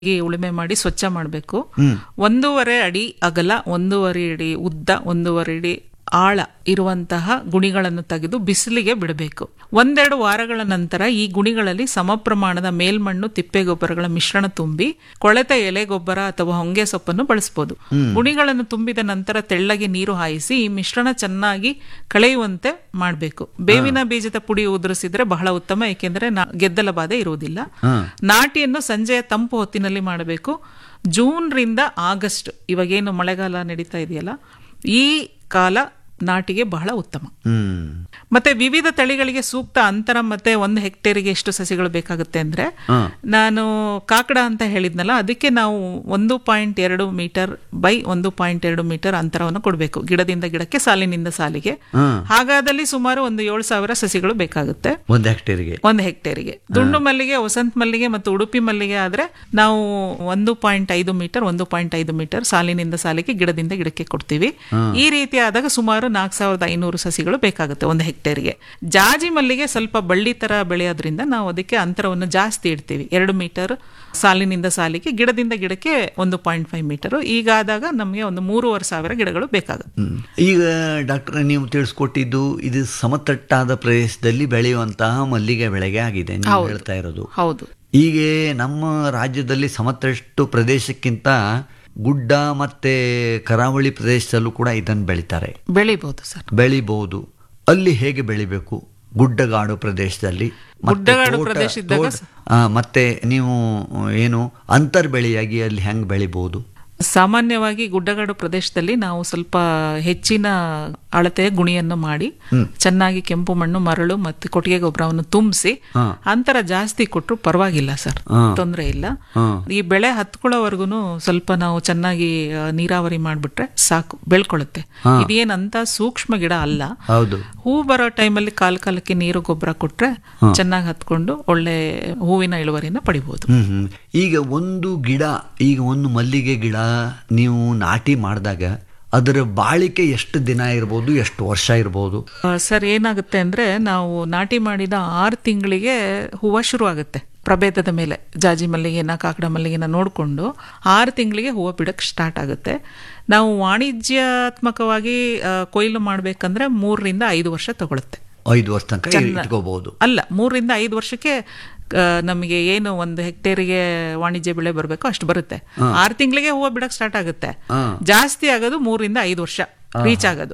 ಈ ಉಳುಮೆ ಮಾಡಿ ಸ್ವಚ್ಛ ಮಾಡಬೇಕು ಒಂದೂವರೆ ಅಡಿ ಅಗಲ ಒಂದೂವರೆ ಅಡಿ ಉದ್ದ ಒಂದೂವರೆ ಅಡಿ ಆಳ ಇರುವಂತಹ ಗುಣಿಗಳನ್ನು ತೆಗೆದು ಬಿಸಿಲಿಗೆ ಬಿಡಬೇಕು ಒಂದೆರಡು ವಾರಗಳ ನಂತರ ಈ ಗುಣಿಗಳಲ್ಲಿ ಸಮ ಪ್ರಮಾಣದ ಮೇಲ್ಮಣ್ಣು ತಿಪ್ಪೆ ಗೊಬ್ಬರಗಳ ಮಿಶ್ರಣ ತುಂಬಿ ಕೊಳೆತ ಎಲೆ ಗೊಬ್ಬರ ಅಥವಾ ಹೊಂಗೆ ಸೊಪ್ಪನ್ನು ಬಳಸಬಹುದು ಗುಣಿಗಳನ್ನು ತುಂಬಿದ ನಂತರ ತೆಳ್ಳಗೆ ನೀರು ಹಾಯಿಸಿ ಈ ಮಿಶ್ರಣ ಚೆನ್ನಾಗಿ ಕಳೆಯುವಂತೆ ಮಾಡಬೇಕು ಬೇವಿನ ಬೀಜದ ಪುಡಿ ಉದುರಿಸಿದ್ರೆ ಬಹಳ ಉತ್ತಮ ಏಕೆಂದರೆ ನಾ- ಗೆದ್ದಲ ಬಾಧೆ ಇರುವುದಿಲ್ಲ ನಾಟಿಯನ್ನು ಸಂಜೆಯ ತಂಪು ಹೊತ್ತಿನಲ್ಲಿ ಮಾಡಬೇಕು ಜೂನ್ ರಿಂದ ಆಗಸ್ಟ್ ಇವಾಗೇನು ಮಳೆಗಾಲ ನಡೀತಾ ಇದೆಯಲ್ಲ ಈ ಕಾಲ ನಾಟಿಗೆ ಬಹಳ ಉತ್ತಮ ಹ್ಮ್ ಮತ್ತೆ ವಿವಿಧ ತಳಿಗಳಿಗೆ ಸೂಕ್ತ ಅಂತರ ಮತ್ತೆ ಒಂದು ಹೆಕ್ಟೇರಿಗೆ ಎಷ್ಟು ಸಸಿಗಳು ಬೇಕಾಗುತ್ತೆ ಅಂದ್ರೆ ನಾನು ಕಾಕಡ ಅಂತ ಹೇಳಿದ್ನಲ್ಲ ಅದಕ್ಕೆ ನಾವು ಒಂದು ಪಾಯಿಂಟ್ ಎರಡು ಮೀಟರ್ ಬೈ ಒಂದು ಪಾಯಿಂಟ್ ಎರಡು ಮೀಟರ್ ಅಂತರವನ್ನು ಕೊಡಬೇಕು ಗಿಡದಿಂದ ಗಿಡಕ್ಕೆ ಸಾಲಿನಿಂದ ಸಾಲಿಗೆ ಹಾಗಾದಲ್ಲಿ ಸುಮಾರು ಒಂದು ಏಳು ಸಾವಿರ ಸಸಿಗಳು ಬೇಕಾಗುತ್ತೆ ಒಂದು ಹೆಕ್ಟೇರಿಗೆ ಒಂದು ಹೆಕ್ಟೇರಿಗೆ ದುಂಡು ಮಲ್ಲಿಗೆ ವಸಂತ ಮಲ್ಲಿಗೆ ಮತ್ತು ಉಡುಪಿ ಮಲ್ಲಿಗೆ ಆದ್ರೆ ನಾವು ಒಂದು ಪಾಯಿಂಟ್ ಐದು ಮೀಟರ್ ಒಂದು ಪಾಯಿಂಟ್ ಐದು ಮೀಟರ್ ಸಾಲಿನಿಂದ ಸಾಲಿಗೆ ಗಿಡದಿಂದ ಗಿಡಕ್ಕೆ ಕೊಡ್ತೀವಿ ಈ ರೀತಿ ಆದಾಗ ಸುಮಾರು ನಾಲ್ಕು ಸಾವಿರದ ಐನೂರು ಸಸಿಗಳು ಬೇಕಾಗುತ್ತೆ ಒಂದು ಹೆಕ್ಟೇರ್ಗೆ ಜಾಜಿ ಮಲ್ಲಿಗೆ ಸ್ವಲ್ಪ ಬಳ್ಳಿ ತರ ಬೆಳೆಯೋದ್ರಿಂದ ನಾವು ಅದಕ್ಕೆ ಅಂತರವನ್ನು ಜಾಸ್ತಿ ಇಡ್ತೀವಿ ಎರಡು ಮೀಟರ್ ಸಾಲಿನಿಂದ ಸಾಲಿಗೆ ಗಿಡದಿಂದ ಗಿಡಕ್ಕೆ ಒಂದು ಪಾಯಿಂಟ್ ಫೈವ್ ಮೀಟರ್ ಈಗ ಆದಾಗ ನಮಗೆ ಒಂದು ಮೂರುವರೆ ಸಾವಿರ ಗಿಡಗಳು ಬೇಕಾಗುತ್ತೆ ಹ್ಮ್. ಈಗ ಡಾಕ್ಟರ್ ನೀವು ತಿಳಿಸ್ಕೊಟ್ಟಿದ್ದು ಇದು ಸಮತಟ್ಟಾದ ಪ್ರದೇಶದಲ್ಲಿ ಬೆಳೆಯುವಂತಹ ಮಲ್ಲಿಗೆ ಬೆಳೆಗೆ ಆಗಿದೆ ನೀವು ಹೇಳ್ತಾ ಇರೋದು ಹೌದು ಹೀಗೆ ನಮ್ಮ ರಾಜ್ಯದಲ್ಲಿ ಸಮತಟ್ಟು ಪ್ರದೇಶಕ್ಕಿಂತ ಗುಡ್ಡ ಮತ್ತೆ ಕರಾವಳಿ ಪ್ರದೇಶದಲ್ಲೂ ಕೂಡ ಇದನ್ನು ಬೆಳಿತಾರೆ ಬೆಳಿಬಹುದು ಸರ್ ಬೆಳಿಬಹುದು ಅಲ್ಲಿ ಹೇಗೆ ಬೆಳಿಬೇಕು ಗುಡ್ಡಗಾಡು ಪ್ರದೇಶದಲ್ಲಿ ಮತ್ತೆ ಗುಡ್ಡಗಾಡು ತೋಟ- ಪ್ರದೇಶ ಇದ್ದಾಗ ತೋಟ- ಆ, ಮತ್ತೆ ನೀವು ಏನು ಅಂತರ್ ಬೆಳೆಯಾಗಿ ಅಲ್ಲಿ ಹೆಂಗ್ ಬೆಳಿಬಹುದು ಸಾಮಾನ್ಯವಾಗಿ ಗುಡ್ಡಗಾಡು ಪ್ರದೇಶದಲ್ಲಿ ನಾವು ಸ್ವಲ್ಪ ಹೆಚ್ಚಿನ ಅಳತೆಯ ಗುಣಿಯನ್ನು ಮಾಡಿ ಚೆನ್ನಾಗಿ ಕೆಂಪು ಮಣ್ಣು ಮರಳು ಮತ್ತು ಕೊಟ್ಟಿಗೆ ಗೊಬ್ಬರವನ್ನು ತುಂಬಿಸಿ ಅಂತರ ಜಾಸ್ತಿ ಕೊಟ್ಟರು ಪರವಾಗಿಲ್ಲ ಸರ್ ತೊಂದರೆ ಇಲ್ಲ ಈ ಬೆಳೆ ಹತ್ಕೊಳ್ಳೋವರೆಗೂ ಸ್ವಲ್ಪ ನಾವು ಚೆನ್ನಾಗಿ ಆ, ನೀರಾವರಿ ಮಾಡಿಬಿಟ್ರೆ ಸಾಕು ಬೆಳ್ಕೊಳ್ಳುತ್ತೆ ಇದೇನಂತ ಸೂಕ್ಷ್ಮ ಗಿಡ ಅಲ್ಲ ಹೌದು ಹೂ ಬರೋ ಟೈಮಲ್ಲಿ ಕಾಲ ಕಾಲಕ್ಕೆ ನೀರು ಗೊಬ್ಬರ ಕೊಟ್ರೆ ಚೆನ್ನಾಗಿ ಹತ್ಕೊಂಡು ಒಳ್ಳೆ ಹೂವಿನ ಇಳುವರಿನ ಪಡಿಬಹುದು ಹ್ಮ್ ಹ್ಮ್. ಈಗ ಒಂದು ಗಿಡ ಈಗ ಒಂದು ಮಲ್ಲಿಗೆ ಗಿಡ ನೀವು ನಾಟಿ ಮಾಡಿದಾಗ ಅದರ ಬಾಳಿಕೆ ಎಷ್ಟು ದಿನ ಇರ್ಬೋದು ಎಷ್ಟು ವರ್ಷ ಇರ್ಬೋದು ಆ, ಸರ್ ಏನಾಗುತ್ತೆ ಅಂದ್ರೆ ನಾವು ನಾಟಿ ಮಾಡಿದ ಆರು ತಿಂಗಳಿಗೆ ಹೂವು ಶುರು ಆಗುತ್ತೆ ಪ್ರಭೇದದ ಮೇಲೆ ಜಾಜಿ ಮಲ್ಲಿಗೆನ ಕಾಕಡ ಮಲ್ಲಿಗೆನ ನೋಡಿಕೊಂಡು ಆರು ತಿಂಗಳಿಗೆ ಹೂವು ಬಿಡಕ್ಕೆ ಸ್ಟಾರ್ಟ್ ಆಗುತ್ತೆ ನಾವು ವಾಣಿಜ್ಯಾತ್ಮಕವಾಗಿ ಆ, ಕೊಯ್ಲು ಮಾಡಬೇಕಂದ್ರೆ ಮೂರರಿಂದ ಐದು ವರ್ಷ ತಗೊಳುತ್ತೆ ಐದು ವರ್ಷ ತನಕ ಇಟ್ಕೋಬಹುದು ಅಲ್ಲ ಮೂರರಿಂದ ಐದು ವರ್ಷಕ್ಕೆ ಆ, ನಮಗೆ ಏನು ಒಂದು ಹೆಕ್ಟೇರಿಗೆ ವಾಣಿಜ್ಯ ಬೆಳೆ ಬರಬೇಕು ಅಷ್ಟು ಬರುತ್ತೆ ಆರು ತಿಂಗಳಿಗೆ ಹೂವು ಬಿಡಕ್ಕೆ ಸ್ಟಾರ್ಟ್ ಆಗುತ್ತೆ ಜಾಸ್ತಿ ಆಗೋದು ಮೂರರಿಂದ ಐದು ವರ್ಷ ರೀಚ್ ಆಗೋದು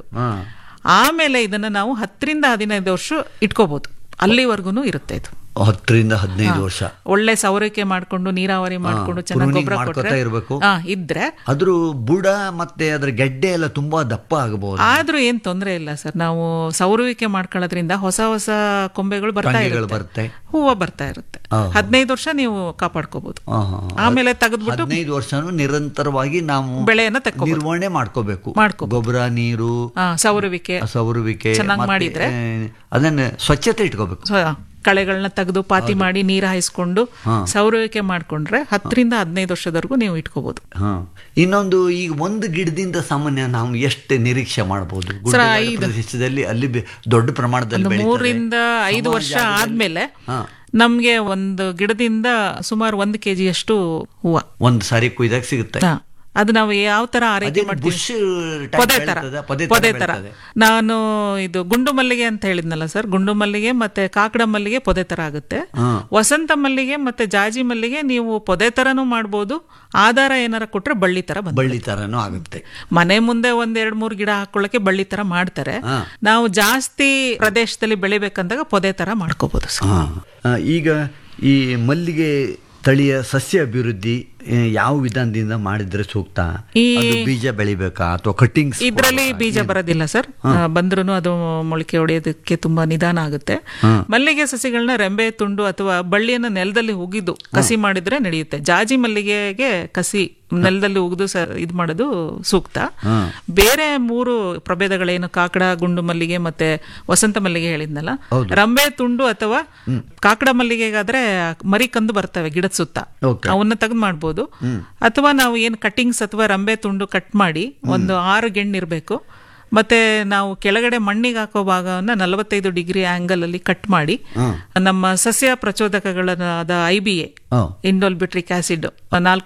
ಆಮೇಲೆ ಇದನ್ನ ನಾವು ಹತ್ತರಿಂದ ಹದಿನೈದು ವರ್ಷ ಇಟ್ಕೋಬಹುದು ಅಲ್ಲಿವರೆಗೂ ಇರುತ್ತೆ ಇದು ಹತ್ತರಿಂದ ಹದಿನೈದು ವರ್ಷ ಒಳ್ಳೆ ಸೌರಕ್ಕೆ ಮಾಡ್ಕೊಂಡು ನೀರಾವರಿ ಮಾಡ್ಕೊಂಡು ಚೆನ್ನಾಗಿ pruning ಗೊಬ್ಬರ ಮಾಡ್ಕೊತಾ ಕೊಟ್ರೆ ಇರ್ಬೇಕು. ಹಾ ಇದ್ರೆ ಅದ್ರ ಬುಡ ಮತ್ತೆ ಅದ್ರ ಗೆಡ್ಡೆ ಎಲ್ಲ ತುಂಬಾ ದಪ್ಪ ಆಗಬಹುದು ಆದ್ರೂ ಏನ್ ತೊಂದರೆ ಇಲ್ಲ ಸರ್ ನಾವು ಸೌರುವಿಕೆ ಮಾಡ್ಕೊಳ್ಳೋದ್ರಿಂದ ಹೊಸ ಹೊಸ ಕೊಂಬೆಗಳು ಬರ್ತಾ ಕಾಂಗೆಗಳು ಇರುತ್ತೆ ಬರುತ್ತೆ. ಹೂವು ಬರ್ತಾ ಇರುತ್ತೆ ಹದಿನೈದು ವರ್ಷ ನೀವು ಕಾಪಾಡ್ಕೋಬಹುದು ಆಹಾ. ಆಮೇಲೆ ತೆಗೆದ್ಬಿಟ್ಟು ಹದಿನೈದು ವರ್ಷನೂ ನಿರಂತರವಾಗಿ ನಾವು ಬೆಳೆಯನ್ನ ತೆಕ್ಕೋಬಹುದು ನಿರ್ವಹಣೆ ಮಾಡ್ಕೋಬೇಕು ಮಾಡ್ಕೋಬೇಕು. ಗೊಬ್ಬರ ನೀರು ಹಾ ಸೌರುವಿಕೆ ಸೌರುವಿಕೆ ಚೆನ್ನಾಗ್ ಮತ್ತೆ, ಮಾಡಿದ್ರೆ? ಆ, ಅದನ್ನ ಸ್ವಚ್ಛತೆ ಇಟ್ಕೋಬೇಕು ಸೊ, ಕಳೆಗಳನ್ನ ತೆಗೆದು ಪಾತಿ ಮಾಡಿ ನೀರು ಹಾಯಿಸ್ಕೊಂಡು ಸೌರುವಿಕೆ ಮಾಡ್ಕೊಂಡ್ರೆ ಹತ್ತರಿಂದ ಹದಿನೈದು ವರ್ಷದವರೆಗೂ ನೀವು ಇಟ್ಕೋಬಹುದು ಹಾ ಇನ್ನೊಂದು ಈಗ ಒಂದು ಗಿಡದಿಂದ ಸಾಮಾನ್ಯ ನಾವು ಎಷ್ಟು ನಿರೀಕ್ಷೆ ಮಾಡಬಹುದು ಗುಡ್ಡಗಾಡು ಪ್ರದೇಶದಲ್ಲಿ ಅಲ್ಲಿ ಬೆ- ದೊಡ್ಡ ಪ್ರಮಾಣದಲ್ಲಿ ಬೆಳೀತಾರೆ. ಮೂರಿಂದ ಐದು ವರ್ಷ ಆದ್ಮೇಲೆ ನಮ್ಗೆ ಒಂದು ಗಿಡದಿಂದ ಸುಮಾರು ಒಂದು ಕೆಜಿ ಅಷ್ಟು ಹೂವ ಒಂದು ಸಾರಿ ಕುಯ್ದಾಗ ಸಿಗುತ್ತೆ ಹಾ. ಅದು ನಾವು ಯಾವ ತರ ಆರೈಕೆ ಅದೇನು ಮಾಡ್ತೀವಿ bush type ಪೊದೆ ತರ ಬೆಳೀತದ? ಪೊದೆ ತರ ಪೊದೆ ತರ ಬೆಳೀತದೆ. ನಾನು ಇದು ಗುಂಡು ಮಲ್ಲಿಗೆ ಅಂತ ಹೇಳಿದ್ನಲ್ಲ ಸರ್ ಗುಂಡು ಮಲ್ಲಿಗೆ ಮತ್ತೆ ಕಾಕಡ ಮಲ್ಲಿಗೆ ಪೊದೆ ತರ ಆಗುತ್ತೆ ವಸಂತ ಮಲ್ಲಿಗೆ ಮತ್ತೆ ಜಾಜಿ ಮಲ್ಲಿಗೆ ನೀವು ಪೊದೆ ತರನು ಮಾಡ್ಬೋದು ಆಧಾರ ಏನಾರ ಕೊಟ್ರೆ ಬಳ್ಳಿ ತರ ಬಂದ ಬಳ್ಳಿ ತರನೂ ಆಗುತ್ತೆ ಮನೆ ಮುಂದೆ ಒಂದ್ ಎರಡ್ ಮೂರ್ ಗಿಡ ಹಾಕೊಳ್ಳಕ್ಕೆ ಬಳ್ಳಿ ತರ ಮಾಡ್ತಾರೆ ನಾವು ಜಾಸ್ತಿ ಪ್ರದೇಶದಲ್ಲಿ ಬೆಳಿಬೇಕಂದಾಗ ಪೊದೆ ತರ ಮಾಡ್ಕೋಬಹುದು ಸರ್ ಹಾ. ಆ, ಈಗ ಈ ಮಲ್ಲಿಗೆ ತಳಿಯ ಸಸ್ಯ ಅಭಿವೃದ್ಧಿ ಆ, ಯಾವ ವಿಧಾನದಿಂದ ಮಾಡಿದ್ರೆ ಸೂಕ್ತ ಈ- ಅದು ಬೀಜ ಬೆಳಿಬೇಕಾ ಅಥವಾ ಕಟ್ಟಿಂಗ್ಸ್ ಇದ್ರಲ್ಲಿ ಬೀಜ ಬರೋದಿಲ್ಲ ಸರ್ ಬಂದ್ರೂ ಅದು ಮೊಳಕೆ ಹೊಡೆಯೋದಕ್ಕೆ ತುಂಬಾ ನಿಧಾನ ಆಗುತ್ತೆ ಮಲ್ಲಿಗೆ ಸಸಿಗಳನ್ನ ರೆಂಬೆ ತುಂಡು ಅಥವಾ ಬಳ್ಳಿಯನ್ನ ನೆಲದಲ್ಲಿ ಉಗಿದು ಕಸಿ ಮಾಡಿದ್ರೆ ನಡೆಯುತ್ತೆ ಜಾಜಿ ಮಲ್ಲಿಗೆಗೆ ಕಸಿ ನೆಲದಲ್ಲಿ ಉಗಿದು ಸ ಇದು ಮಾಡೋದು ಸೂಕ್ತ ಬೇರೆ ಮೂರು ಪ್ರಭೇದಗಳೇನು ಕಾಕಡ ಗುಂಡು ಮಲ್ಲಿಗೆ ಮತ್ತೆ ವಸಂತ ಮಲ್ಲಿಗೆ ಹೇಳಿದ್ನಲ್ಲ ರಂಬೆ ತುಂಡು ಅಥವಾ ಕಾಕಡ ಮಲ್ಲಿಗೆಗಾದ್ರೆ ಮರಿ ಕಂದು ಬರ್ತವೆ ಗಿಡದ ಸುತ್ತ Okay. ಅವನ್ನ ತೆಗೆದು ಮಾಡ್ಬೋದು ಅಥವಾ ನಾವು ಏನು ಕಟ್ಟಿಂಗ್ಸ್ ಅಥವಾ ರಂಬೆ ತುಂಡು ಕಟ್ ಮಾಡಿ ಒಂದು ಆರು ಗೆಣ್ಣು ಇರಬೇಕು ಮತ್ತೆ ನಾವು ಕೆಳಗಡೆ ಮಣ್ಣಿಗೆ ಹಾಕೋ ಭಾಗವನ್ನ ನಲವತ್ತೈದು ಡಿಗ್ರಿ ಆಂಗಲ್ ಅಲ್ಲಿ ಕಟ್ ಮಾಡಿ ಹ್ಮ್. ನಮ್ಮ ಸಸ್ಯ ಪ್ರಚೋದಕಗಳಾದ ಐ ಬಿ ಎ ಹ್ಮ್. ಇಂಡೋಲ್ಬಿಟ್ರಿಕ್ ಆಸಿಡ್ ನಾಲ್ಕು